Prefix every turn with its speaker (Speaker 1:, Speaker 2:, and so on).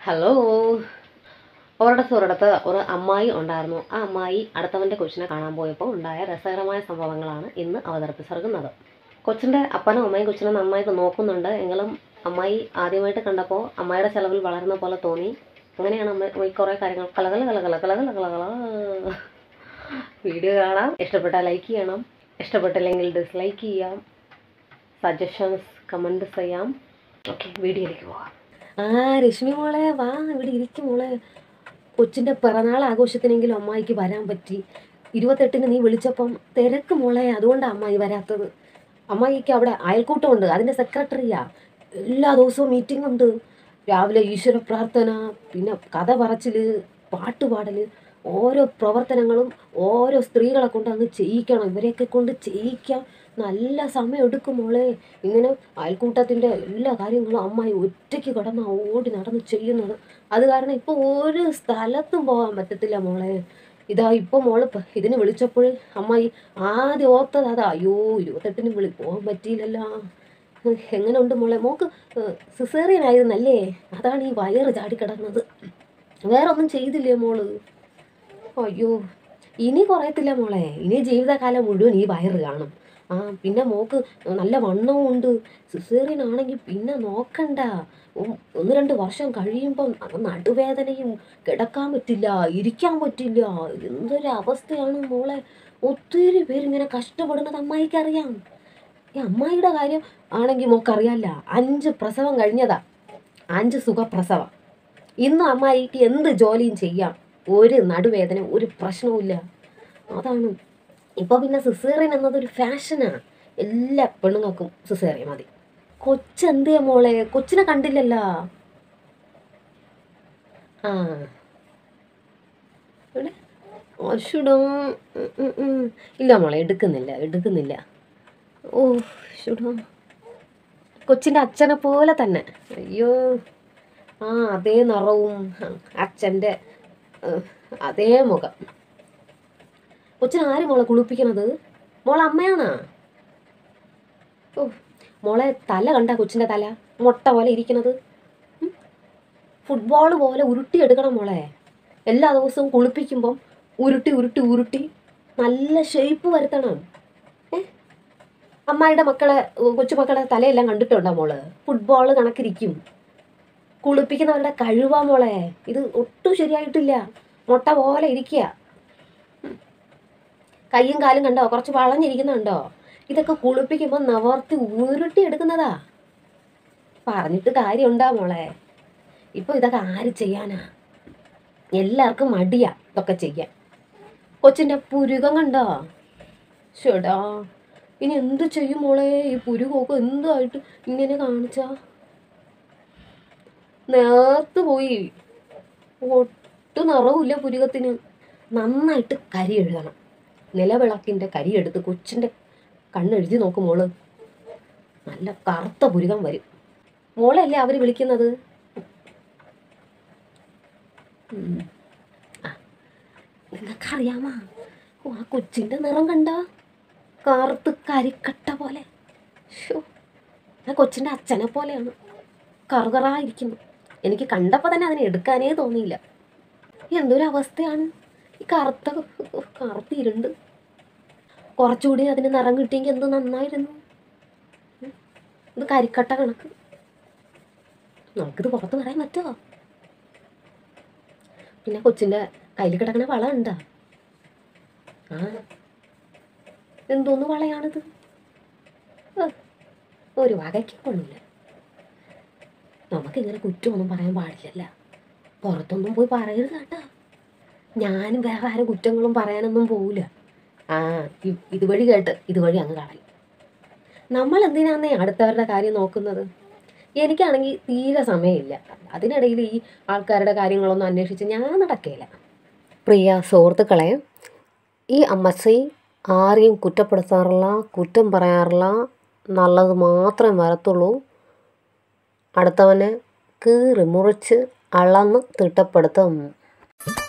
Speaker 1: Hello ഒരിടത്ത് ഒരിടത്ത് ഒരു അമ്മായി ഉണ്ടായിരുന്നു ആ അമ്മായി അടുത്തവൻ്റെ കൊച്ചിനെ കാണാൻ പോയപ്പോൾ ഉണ്ടായ രസകരമായ സംഭവങ്ങളാണ് ഇന്ന് അവതരിപ്പിച്ചിറങ്ങുന്നത് കൊച്ചിൻ്റെ അപ്പനും അമ്മയും കൊച്ചിനെ നന്നായിട്ട് നോക്കുന്നുണ്ട് എങ്കിലും അമ്മായി ആദ്യമായിട്ട് കണ്ടപ്പോൾ അമ്മായിയുടെ ചെലവിൽ വളരുന്ന പോലെ തോന്നി അങ്ങനെയാണ് അമ്മ ഈ കുറേ കാര്യങ്ങൾ കലകല കലകല കലകല കലകല വീഡിയോ കാണാം ഇഷ്ടപ്പെട്ടാൽ ലൈക്ക് ചെയ്യണം ഇഷ്ടപ്പെട്ടില്ലെങ്കിൽ ഡിസ്ലൈക്ക് ചെയ്യാം സജഷൻസ് കമൻറ്റ് ചെയ്യാം ഓക്കെ വീഡിയോയിലേക്ക് പോവാം ആ രശ്മി മോളെ വാ ഇവിടെ ഇരിക്കും മോളെ കൊച്ചിൻ്റെ പിറന്നാൾ ആഘോഷത്തിനെങ്കിലും അമ്മായിക്ക് വരാൻ പറ്റി ഇരുപത്തെട്ടിന് നീ വിളിച്ചപ്പം തിരക്ക് മോളെ അതുകൊണ്ടാണ് അമ്മായി വരാത്തത് അമ്മായിക്ക് അവിടെ അയൽക്കൂട്ടമുണ്ട് അതിൻ്റെ സെക്രട്ടറിയാ എല്ലാ ദിവസവും മീറ്റിംഗ് ഉണ്ട് രാവിലെ ഈശ്വര പ്രാർത്ഥന പിന്നെ കഥ പറച്ചിൽ പാട്ട് പാടൽ ഓരോ പ്രവർത്തനങ്ങളും ഓരോ സ്ത്രീകളെ കൊണ്ട് അങ്ങ് ചെയ്യിക്കണം ഇവരെയൊക്കെ കൊണ്ട് ചെയ്യിക്കാം നല്ല സമയം എടുക്കും മോളെ ഇങ്ങനെ അയൽക്കൂട്ടത്തിൻ്റെ എല്ലാ കാര്യങ്ങളും അമ്മായി ഒറ്റയ്ക്ക് കിടന്ന് ഓടി നടന്ന് ചെയ്യുന്നത് അത് കാരണം ഇപ്പോൾ ഒരു സ്ഥലത്തും പോകാൻ പറ്റത്തില്ല മോളെ ഇതാ ഇപ്പോൾ മോള് പ- ഇതിന് വിളിച്ചപ്പോൾ അമ്മായി ആദ്യം ഓർത്തത് അതാ അയ്യോ ഇരുപത്തെട്ടിന് വിളി പോകാൻ പറ്റിയില്ലല്ലോ എങ്ങനെ ഉണ്ട് മോളെ മോക്ക് സിസേറിയൻ ആയിരുന്നല്ലേ അതാണ് ഈ വയറ് ചാടിക്കിടന്നത് വേറെ ഒന്നും ചെയ്തില്ലേ മോള് അയ്യോ ഇനി കുറയത്തില്ല മോളെ ഇനി ജീവിതകാലം മുഴുവൻ ഈ വയറ് കാണും ആ പിന്നെ മോക്ക് നല്ല വണ്ണവും ഉണ്ട് സിസേറിയൻ ആണെങ്കിൽ പിന്നെ നോക്കണ്ട ഉം, ഒന്ന് രണ്ട് വർഷം കഴിയുമ്പം അത് നടുവേദനയും കിടക്കാൻ പറ്റില്ല ഇരിക്കാൻ പറ്റില്ല എന്തൊരു അവസ്ഥയാണ് മോളെ ഒത്തിരി പേരിങ്ങനെ കഷ്ടപ്പെടുന്നത് അമ്മായിക്കറിയാം ഈ അമ്മായിയുടെ കാര്യം ആണെങ്കിൽ മോക്കറിയാല്ല അഞ്ച് പ്രസവം കഴിഞ്ഞതാ അഞ്ച് സുഖപ്രസവം ഇന്നും അമ്മായിക്ക് എന്ത് ജോലിയും ചെയ്യാം ഒരു നടുവേദന ഒരു പ്രശ്നവുമില്ല അതാണ് ഇപ്പോൾ പിന്നെ സിസേറിയൻ എന്നതൊരു ഫാഷനാണ് എല്ലാ പെണ്ണുങ്ങൾക്കും സിസേറിയൻ മതി കൊച്ചെന്തേ മോളെ കൊച്ചിനെ കണ്ടില്ലല്ലോ ആ ഇവിടെ അശുടോ ഇല്ല മോളെ എടുക്കുന്നില്ല എടുക്കുന്നില്ല ഓ ശുടോ കൊച്ചിൻ്റെ അച്ഛനെ പോലെ തന്നെ അയ്യോ ആ അതേ നിറവും അച്ഛൻ്റെ അതേ മുഖം കൊച്ചിന് ആര് മോളെ കുളിപ്പിക്കണത് മോളെ അമ്മയാണാ ഓ മോളെ തല കണ്ട കൊച്ചിൻ്റെ തല മുട്ട പോലെ ഇരിക്കണത് ഉം. ഫുട്ബോൾ പോലെ ഉരുട്ടിയെടുക്കണം മോളെ എല്ലാ ദിവസവും കുളിപ്പിക്കുമ്പം ഉരുട്ടി ഉരുട്ടി ഉരുട്ടി നല്ല ഷേപ്പ് വരുത്തണം ഏ അമ്മായിയുടെ മക്കളെ കൊച്ചുമക്കളെ തലയെല്ലാം കണ്ടിട്ടുണ്ടോ മോള് ഫുട്ബോൾ കണക്കിരിക്കും കുളിപ്പിക്കുന്നവരുടെ കഴിവാ മോളെ ഇത് ഒട്ടും ശരിയായിട്ടില്ല മുട്ട പോലെ ഇരിക്കുക കയ്യും കാലും കണ്ടോ കുറച്ച് വളഞ്ഞിരിക്കുന്നുണ്ടോ ഇതൊക്കെ കുളിപ്പിക്കുമ്പോൾ നവർത്തി ഉരുട്ടി എടുക്കുന്നതാ പറഞ്ഞിട്ട് കാര്യമുണ്ടാ മോളെ ഇപ്പൊ ഇതൊക്കെ ആര് ചെയ്യാനാ എല്ലാവർക്കും മടിയാ ഇതൊക്കെ ചെയ്യാൻ കൊച്ചിന്റെ പുരുകം കണ്ടോ ഷെടാ ഇനി എന്ത് ചെയ്യും മോളെ ഈ പുരുകമൊക്കെ എന്തായിട്ട് ഇങ്ങനെ കാണിച്ചാ നേർത്ത് പോയി ഒട്ടും നിറവില്ല പുരുകത്തിന് നന്നായിട്ട് കരി എഴുതണം നിലവിളക്കിൻ്റെ കരി എടുത്ത് കൊച്ചിൻ്റെ കണ്ണെഴുതി നോക്കും മോള് നല്ല കറുത്ത പുരുകം വരും മോളല്ലേ അവർ വിളിക്കുന്നത് ഉം. ആ, നിങ്ങൾക്കറിയാമാ ഓ, ആ കൊച്ചിൻ്റെ നിറം കണ്ട കറുത്ത് കരിക്കട്ട പോലെ ഷോ ആ കൊച്ചിൻ്റെ അച്ഛനെ പോലെയാണ് കറുകറായിരിക്കുന്നു എനിക്ക് കണ്ടപ്പോൾ തന്നെ അതിനെ എടുക്കാനേ തോന്നിയില്ല എന്തൊരു അവസ്ഥയാണ് ഈ കറുത്ത കറുത്തിരുണ്ട് കുറച്ചുകൂടി അതിന് നിറം കിട്ടിയെങ്കിൽ എന്ത് നന്നായിരുന്നു ഉം. ഇത് കരിക്കട്ട കണക്ക് നമുക്കിത് പുറത്ത് പറയാൻ പറ്റുമോ പിന്നെ കൊച്ചിൻ്റെ കയ്യിൽ കിടക്കണ വള ഉണ്ടാ ആ എന്തോന്ന് വളയാണിത് ഏ, ഒരു വകയ്ക്ക് കൊള്ളില്ല നമുക്കിങ്ങനെ കുറ്റമൊന്നും പറയാൻ പാടില്ലല്ല പുറത്തൊന്നും പോയി പറയരുത് കേട്ടോ ഞാനും വേറെ ആരും കുറ്റങ്ങളും പറയാനൊന്നും പോവില്ല ആ ഇ- ഇതുവഴി കേട്ട് ഇതുവഴി അങ്ങ് കളയും നമ്മൾ എന്തിനാന്നേ അടുത്തവരുടെ കാര്യം നോക്കുന്നത് എനിക്കാണെങ്കിൽ തീരെ സമയമില്ല അതിനിടയിൽ ഈ ആൾക്കാരുടെ കാര്യങ്ങളൊന്നും അന്വേഷിച്ച് ഞാൻ നടക്കുകയില്ല പ്രിയ സുഹൃത്തുക്കളെ ഈ അമ്മച്ചി ആരെയും കുറ്റപ്പെടുത്താറില്ല കുറ്റം പറയാറില്ല നല്ലത് മാത്രമേ വരത്തുള്ളൂ അടുത്തവനെ കീറി മുറിച്ച് അളന്ന് തിട്ടപ്പെടുത്തും